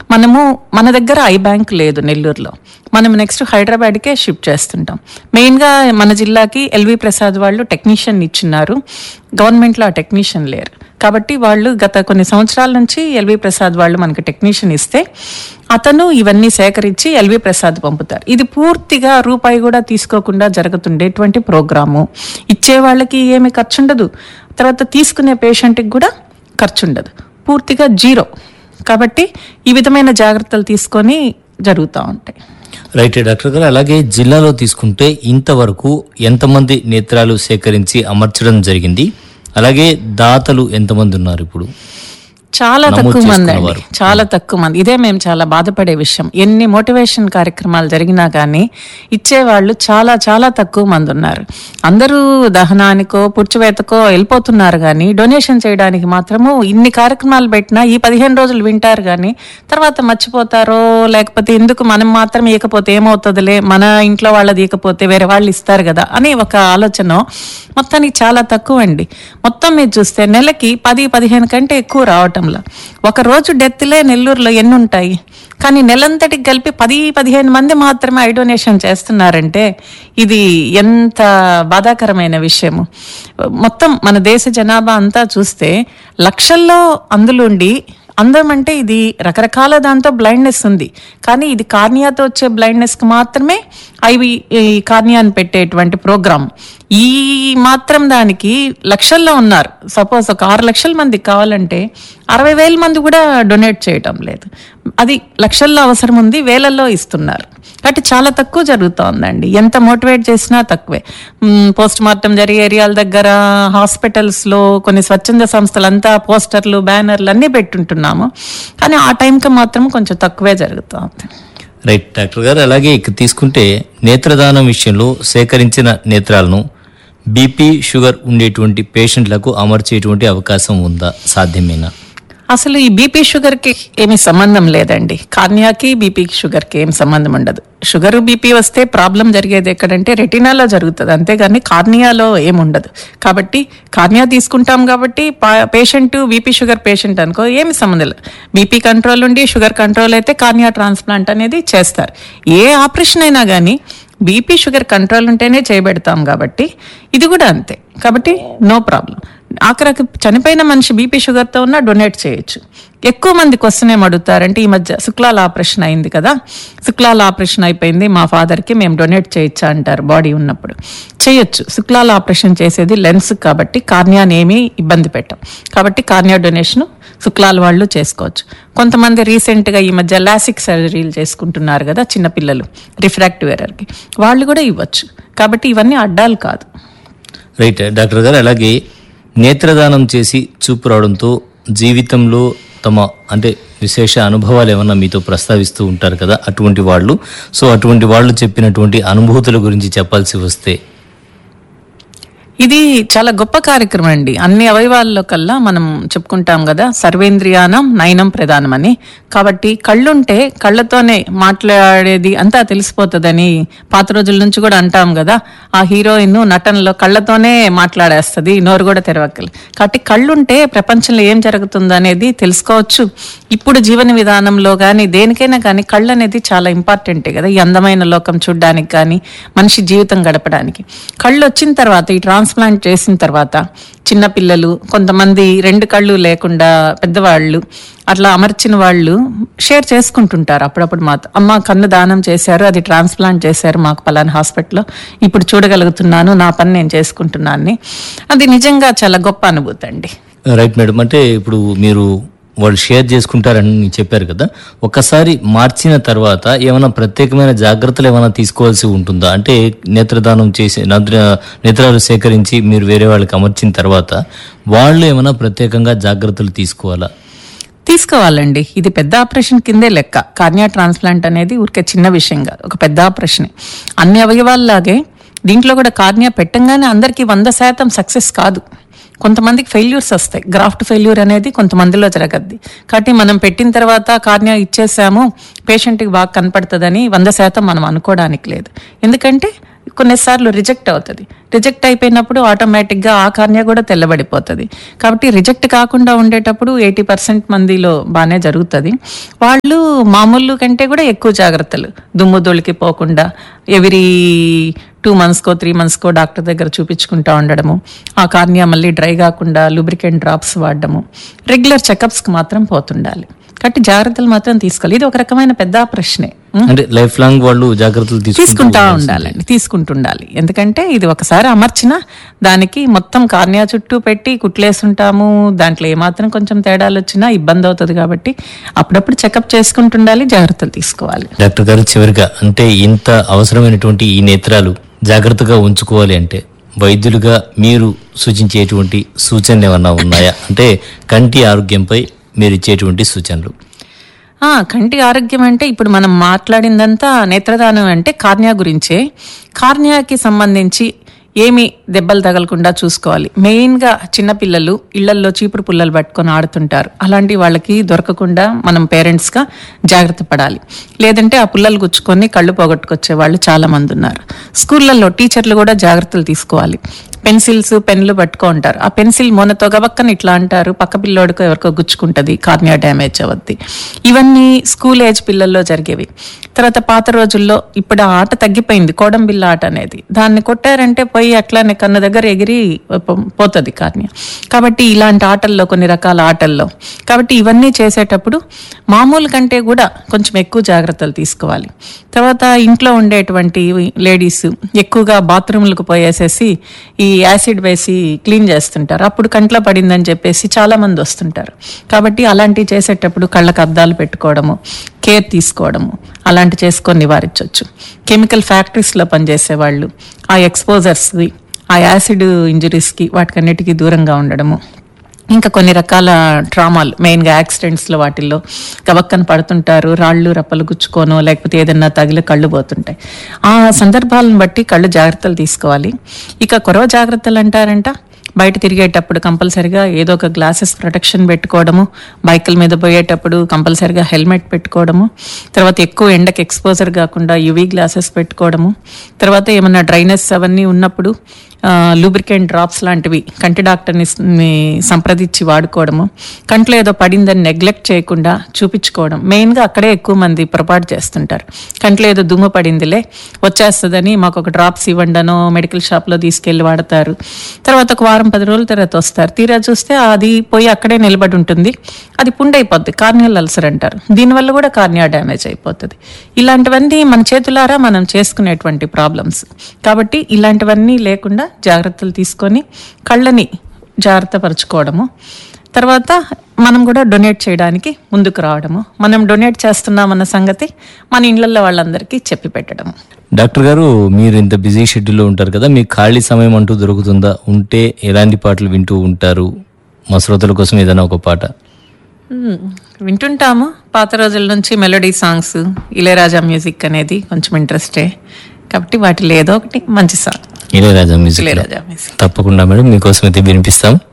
మనము మన దగ్గర ఐ బ్యాంక్ లేదు నెల్లూరులో మనం నెక్స్ట్ హైదరాబాద్కే షిఫ్ట్ చేస్తుంటాం మెయిన్గా మన జిల్లాకి ఎల్వి ప్రసాద్ వాళ్ళు టెక్నీషియన్ ఇచ్చిన్నారు గవర్నమెంట్లో ఆ టెక్నీషియన్ లేరు కాబట్టి వాళ్ళు గత కొన్ని సంవత్సరాల నుంచి ఎల్వి ప్రసాద్ వాళ్ళు మనకి టెక్నీషియన్ ఇస్తే అతను ఇవన్నీ సేకరించి ఎల్వి ప్రసాద్ పంపుతారు ఇది పూర్తిగా రూపాయి కూడా తీసుకోకుండా జరుగుతుండేటువంటి ప్రోగ్రాము ఇచ్చే వాళ్ళకి ఏమి ఖర్చు ఉండదు తర్వాత తీసుకునే పేషెంట్కి కూడా ఖర్చు ఉండదు పూర్తిగా జీరో కాబట్టి ఈ విధమైన జాగ్రత్తలు తీసుకొని జరుగుతూ ఉంటాయి రైట్ డాక్టర్ గారు అలాగే జిల్లాలో తీసుకుంటే ఇంతవరకు ఎంతమంది నేత్రాలు సేకరించి అమర్చడం జరిగింది అలాగే దాతలు ఎంతమంది ఉన్నారు ఇప్పుడు చాలా నమోదు తక్కువ మంది అండి చేసుకున్నవారు. చాలా తక్కువ మంది ఇదే మేము చాలా బాధపడే విషయం ఎన్ని మోటివేషన్ కార్యక్రమాలు జరిగినా కానీ ఇచ్చేవాళ్ళు చాలా చాలా తక్కువ మంది ఉన్నారు అందరూ దహనానికో పుడ్చివేతకో వెళ్ళిపోతున్నారు కానీ డొనేషన్ చేయడానికి మాత్రము ఇన్ని కార్యక్రమాలు పెట్టినా ఈ పదిహేను రోజులు వింటారు కానీ తర్వాత మర్చిపోతారో లేకపోతే ఎందుకు మనం మాత్రం ఇవ్వకపోతే ఏమవుతుందిలే మన ఇంట్లో వాళ్ళది ఇవ్వకపోతే వేరే వాళ్ళు ఇస్తారు కదా అని ఒక ఆలోచన మొత్తానికి చాలా తక్కువ అండి మొత్తం మీరు చూస్తే నెలకి పది పదిహేను కంటే ఎక్కువ రావటంలా ఒక రోజు డెత్లే నెల్లూరులో ఎన్ని ఉంటాయి కానీ నెలంతటికి కలిపి పది పదిహేను మంది మాత్రమే ఐ డొనేషన్ చేస్తున్నారంటే ఇది ఎంత బాధాకరమైన విషయము మొత్తం మన దేశ జనాభా అంతా చూస్తే లక్షల్లో అందులుండి అందం అంటే ఇది రకరకాల దాంతో బ్లైండ్నెస్ ఉంది కానీ ఇది కార్నియాతో వచ్చే బ్లైండ్నెస్కి మాత్రమే అవి ఈ కార్నియాని పెట్టేటువంటి ప్రోగ్రామ్ ఈ మాత్రం దానికి లక్షల్లో ఉన్నారు సపోజ్ ఒక ఆరు లక్షల మందికి కావాలంటే అరవై వేల మంది కూడా డొనేట్ చేయటం లేదు అది లక్షల్లో అవసరం ఉంది వేలల్లో ఇస్తున్నారు కాబట్టి చాలా తక్కువ జరుగుతోందండి ఎంత మోటివేట్ చేసినా తక్కువే పోస్ట్ మార్టం జరిగే ఏరియాల దగ్గర హాస్పిటల్స్లో కొన్ని స్వచ్ఛంద సంస్థలంతా పోస్టర్లు బ్యానర్లు అన్నీ పెట్టుంటున్నాము కానీ ఆ టైంకి మాత్రం కొంచెం తక్కువే జరుగుతోంది రైట్ డాక్టర్ గారు అలాగే ఇక తీసుకుంటే నేత్రదానం విషయంలో సేకరించిన నేత్రాలను బీపీ షుగర్ ఉండేటువంటి పేషెంట్లకు అమర్చేటువంటి అవకాశం ఉందా సాధ్యమేనా అసలు ఈ బీపీ షుగర్కి ఏమీ సంబంధం లేదండి కార్నియాకి బీపీ షుగర్కి ఏం సంబంధం ఉండదు షుగర్ బీపీ వస్తే ప్రాబ్లం జరిగేది ఎక్కడంటే రెటినాలో జరుగుతుంది అంతేగాని కార్నియాలో ఏముండదు కాబట్టి కార్నియా తీసుకుంటాం కాబట్టి పేషెంట్ బీపీ షుగర్ పేషెంట్ అనుకో ఏమి సంబంధం లేదు బీపీ కంట్రోల్ ఉండి షుగర్ కంట్రోల్ అయితే కార్నియా ట్రాన్స్ప్లాంట్ అనేది చేస్తారు ఏ ఆపరేషన్ అయినా కానీ బీపీ షుగర్ కంట్రోల్ ఉంటేనే చేయబెడతాం కాబట్టి ఇది కూడా అంతే కాబట్టి నో ప్రాబ్లం ఆఖరికి చనిపోయిన మనిషి బీపీ షుగర్తో ఉన్నా డొనేట్ చేయొచ్చు ఎక్కువ మంది క్వశ్చన్ ఏం అడుగుతారంటే ఈ మధ్య శుక్లాల ఆపరేషన్ అయింది కదా శుక్లాల ఆపరేషన్ అయిపోయింది మా ఫాదర్కి మేము డొనేట్ చేయొచ్చా అంటారు బాడీ ఉన్నప్పుడు చేయొచ్చు శుక్లాల ఆపరేషన్ చేసేది లెన్స్ కాబట్టి కార్నియాని ఏమీ ఇబ్బంది పెట్టం కాబట్టి కార్నియా డొనేషన్ శుక్లాల వాళ్ళు చేసుకోవచ్చు కొంతమంది రీసెంట్గా ఈ మధ్య లాసిక్ సర్జరీలు చేసుకుంటున్నారు కదా చిన్నపిల్లలు రిఫ్రాక్టివ్ ఎర్రర్కి వాళ్ళు కూడా ఇవ్వచ్చు కాబట్టి ఇవన్నీ అడ్డాలు కాదు రైట్ డాక్టర్ గారు అలాగే నేత్రదానం చేసి చూపు రావడంతో జీవితంలో తమ అంటే విశేష అనుభవాలు ఏమన్నా మీతో ప్రస్తావిస్తూ ఉంటారు కదా అటువంటి వాళ్ళు సో అటువంటి వాళ్ళు చెప్పినటువంటి అనుభూతుల గురించి చెప్పాల్సి వస్తే ఇది చాలా గొప్ప కార్యక్రమం అండి అన్ని అవయవాల్లో కల్లా మనం చెప్పుకుంటాం కదా సర్వేంద్రియానం నయనం ప్రధానం అని కాబట్టి కళ్ళుంటే కళ్ళతోనే మాట్లాడేది అంతా తెలిసిపోతుందని పాత రోజుల నుంచి కూడా అంటాం కదా ఆ హీరోయిన్ నటనలో కళ్ళతోనే మాట్లాడేస్తుంది నోరు కూడా తెరవక్కలు కాబట్టి కళ్ళుంటే ప్రపంచంలో ఏం జరుగుతుందో అనేది తెలుసుకోవచ్చు ఇప్పుడు జీవన విధానంలో కానీ దేనికైనా కానీ కళ్ళు అనేది చాలా ఇంపార్టెంటే కదా ఈ అందమైన లోకం చూడడానికి కానీ మనిషి జీవితం గడపడానికి కళ్ళు వచ్చిన తర్వాత ఈ ట్రాన్స్ప్లాంట్ చేసిన తర్వాత చిన్నపిల్లలు కొంతమంది రెండు కళ్ళు లేకుండా పెద్దవాళ్ళు అట్లా అమర్చిన వాళ్ళు షేర్ చేసుకుంటుంటారు అప్పుడప్పుడు మాతో అమ్మ కన్ను దానం చేశారు అది ట్రాన్స్ప్లాంట్ చేశారు మాకు పలానా హాస్పిటల్లో ఇప్పుడు చూడగలుగుతున్నాను నా పని నేను చేసుకుంటున్నాను అని. అది నిజంగా చాలా గొప్ప అనుభూతి అండి రైట్ మేడం అంటే ఇప్పుడు మీరు వాళ్ళు షేర్ చేసుకుంటారని చెప్పారు కదా ఒక్కసారి మార్చిన తర్వాత ఏమైనా ప్రత్యేకమైన జాగ్రత్తలు ఏమైనా తీసుకోవాల్సి ఉంటుందా అంటే నేత్రదానం చేసి నేత్ర నేత్రాలు సేకరించి మీరు వేరే వాళ్ళకి అమర్చిన తర్వాత వాళ్ళు ఏమైనా ప్రత్యేకంగా జాగ్రత్తలు తీసుకోవాలా తీసుకోవాలండి ఇది పెద్ద ఆపరేషన్ కిందే లెక్క కార్నియా ట్రాన్స్ప్లాంట్ అనేది ఊరికే చిన్న విషయం కాదు ఒక పెద్ద ఆపరేషన్ అన్ని అవయవాల్లాగే దీంట్లో కూడా కార్నియా పెట్టంగానే అందరికీ వంద శాతం సక్సెస్ కాదు కొంతమందికి ఫెయిల్యూర్స్ వస్తాయి గ్రాఫ్ట్ ఫెయిల్యూర్ అనేది కొంతమందిలో జరగద్ది కాబట్టి మనం పెట్టిన తర్వాత కార్నియా ఇచ్చేసాము పేషెంట్కి బాగా కనపడుతుందని వంద శాతం మనం అనుకోవడానికి లేదు ఎందుకంటే కొన్నిసార్లు రిజెక్ట్ అవుతుంది రిజెక్ట్ అయిపోయినప్పుడు ఆటోమేటిక్గా ఆ కార్నియా కూడా తెల్లబడిపోతుంది కాబట్టి రిజెక్ట్ కాకుండా ఉండేటప్పుడు ఎయిటీ పర్సెంట్ మందిలో బాగానే జరుగుతుంది వాళ్ళు మామూలు కంటే కూడా ఎక్కువ జాగ్రత్తలు దుమ్ము ధూళికి పోకుండా ఎవ్రీ టూ మంత్స్కో త్రీ మంత్స్కో డాక్టర్ దగ్గర చూపించుకుంటా ఉండడము ఆ కార్నియా మళ్ళీ డ్రై కాకుండా లూబ్రికెంట్ డ్రాప్స్ వాడడము రెగ్యులర్ చెకప్స్కి మాత్రం పోతుండాలి కాబట్టి జాగ్రత్తలు మాత్రం తీసుకోవాలి ఇది ఒక రకమైన పెద్ద ప్రశ్నే ఉం? అంటే లైఫ్ లాంగ్ వాళ్ళు జాగ్రత్తలు తీసుకుంటూ తీసుకుంటా ఉండాలండి తీసుకుంటుండాలి ఎందుకంటే ఇది ఒకసారి అమర్చిన దానికి మొత్తం కార్నియా చుట్టూ పెట్టి కుట్లేసుంటాము దాంట్లో ఏమాత్రం కొంచెం తేడాలు వచ్చినా ఇబ్బంది అవుతుంది కాబట్టి అప్పుడప్పుడు చెకప్ చేసుకుంటుండాలి జాగ్రత్తలు తీసుకోవాలి డాక్టర్ గారు చివరిగా అంటే ఇంత అవసరమైనటువంటి ఈ నేత్రాలు జాగ్రత్తగా ఉంచుకోవాలి అంటే వైద్యులుగా మీరు సూచించేటువంటి సూచనలు ఏమన్నా ఉన్నాయా అంటే కంటి ఆరోగ్యంపై మీరు ఇచ్చేటువంటి సూచనలు ఆ, కంటి ఆరోగ్యం అంటే ఇప్పుడు మనం మాట్లాడిందంతా నేత్రదానం అంటే కార్నియా గురించే కార్నియాకి సంబంధించి ఏమి దెబ్బలు తగలకుండా చూసుకోవాలి మెయిన్గా చిన్నపిల్లలు ఇళ్లల్లో చీపురు పుల్లలు పట్టుకొని ఆడుతుంటారు అలాంటి వాళ్ళకి దొరకకుండా మనం పేరెంట్స్గా జాగ్రత్త పడాలి లేదంటే ఆ పుల్లలు గుచ్చుకొని కళ్ళు పోగొట్టుకొచ్చే వాళ్ళు చాలా మంది ఉన్నారు స్కూళ్ళల్లో టీచర్లు కూడా జాగ్రత్తలు తీసుకోవాలి పెన్సిల్స్ పెన్లు పట్టుకో ఉంటారు ఆ పెన్సిల్ మొనతో గబక్కన ఇట్లా అంటారు పక్క పిల్లోడికో ఎవరికో గుచ్చుకుంటది కార్నియా డ్యామేజ్ అవద్ది ఇవన్నీ స్కూల్ ఏజ్ పిల్లల్లో జరిగేవి తర్వాత పాత రోజుల్లో ఇప్పుడు ఆ ఆట తగ్గిపోయింది కోడంబిల్ల ఆట అనేది దాన్ని కొట్టారంటే పోయి అట్లానే కన్న దగ్గర ఎగిరి పో- పోతుంది కార్నియా కాబట్టి ఇలాంటి ఆటల్లో కొన్ని రకాల ఆటల్లో కాబట్టి ఇవన్నీ చేసేటప్పుడు మామూలు కంటే కూడా కొంచెం ఎక్కువ జాగ్రత్తలు తీసుకోవాలి తర్వాత ఇంట్లో ఉండేటువంటి లేడీస్ ఎక్కువగా బాత్రూమ్లకు పోయేసేసి ఈ యాసిడ్ వేసి క్లీన్ చేస్తుంటారు అప్పుడు కంట్లో పడిందని చెప్పేసి చాలా మంది వస్తుంటారు కాబట్టి అలాంటివి చేసేటప్పుడు కళ్ళకు అద్దాలు పెట్టుకోవడము కేర్ తీసుకోవడము అలాంటి చేసుకొని నివారించవచ్చు కెమికల్ ఫ్యాక్టరీస్లో పనిచేసే వాళ్ళు ఆ ఎక్స్పోజర్స్కి ఆ యాసిడ్ ఇంజరీస్కి వాటికన్నిటికీ దూరంగా ఉండడము ఇంకా కొన్ని రకాల ట్రామాలు మెయిన్గా యాక్సిడెంట్స్లో వాటిల్లో గబక్కన పడుతుంటారు రాళ్ళు రప్పలు గుచ్చుకోనో లేకపోతే ఏదన్నా తగిలి కళ్ళు పోతుంటాయి ఆ సందర్భాలను బట్టి కళ్ళు జాగ్రత్తలు తీసుకోవాలి ఇక కొరవ జాగ్రత్తలు అంటారంట బయట తిరిగేటప్పుడు కంపల్సరిగా ఏదో ఒక గ్లాసెస్ ప్రొటెక్షన్ పెట్టుకోవడము బైకుల మీద పోయేటప్పుడు కంపల్సరిగా హెల్మెట్ పెట్టుకోవడము తర్వాత ఎక్కువ ఎండకి ఎక్స్పోజర్ కాకుండా యువీ గ్లాసెస్ పెట్టుకోవడము తర్వాత ఏమన్నా డ్రైనెస్ అవన్నీ ఉన్నప్పుడు లూబ్రికెంట్ డ్రాప్స్ లాంటివి కంటి డాక్టర్ని స్- ని సంప్రదించి వాడుకోవడము కంట్లో ఏదో పడిందని నెగ్లెక్ట్ చేయకుండా చూపించుకోవడం మెయిన్గా అక్కడే ఎక్కువ మంది పొరపాటు చేస్తుంటారు కంట్లో ఏదో దుమ్ము పడిందిలే వచ్చేస్తుందని మాకు ఒక డ్రాప్స్ ఇవ్వండనో మెడికల్ షాప్లో తీసుకెళ్ళి వాడతారు తర్వాత ఒక వారం పది రోజుల తర్వాత వస్తారు తీరా చూస్తే అది పోయి అక్కడే నిలబడి ఉంటుంది అది పుండైపోద్ది కార్నియల్ అల్సర్ అంటారు దీనివల్ల కూడా కార్నియా డ్యామేజ్ అయిపోతుంది ఇలాంటివన్నీ మన చేతులారా మనం చేసుకునేటువంటి ప్రాబ్లమ్స్ కాబట్టి ఇలాంటివన్నీ లేకుండా జాగ్రత్తలు తీసుకొని కళ్ళని జాగ్రత్త పరచుకోవడము తర్వాత మనం కూడా డొనేట్ చేయడానికి ముందుకు రావడము మనం డొనేట్ చేస్తున్నామన్న సంగతి మన ఇళ్లలో వాళ్ళందరికీ చెప్పి పెట్టడము డాక్టర్ గారు మీరు ఇంత బిజీ షెడ్యూల్లో ఉంటారు కదా మీకు ఖాళీ సమయం అంటూ దొరుకుతుందా ఉంటే ఎలాంటి పాటలు వింటూ ఉంటారు మా శ్రోతల కోసం ఏదైనా ఒక పాట మ్మ్. వింటుంటాము పాత రోజుల నుంచి మెలోడీ సాంగ్స్ ఇళయరాజా మ్యూజిక్ అనేది కొంచెం ఇంట్రెస్టే కాబట్టి వాటిలో ఏదో ఒకటి మంచి song Ilaiyaraaja music Ilaiyaraaja music తప్పకుండా మేడం మీకోసం అయితే వినిపిస్తాం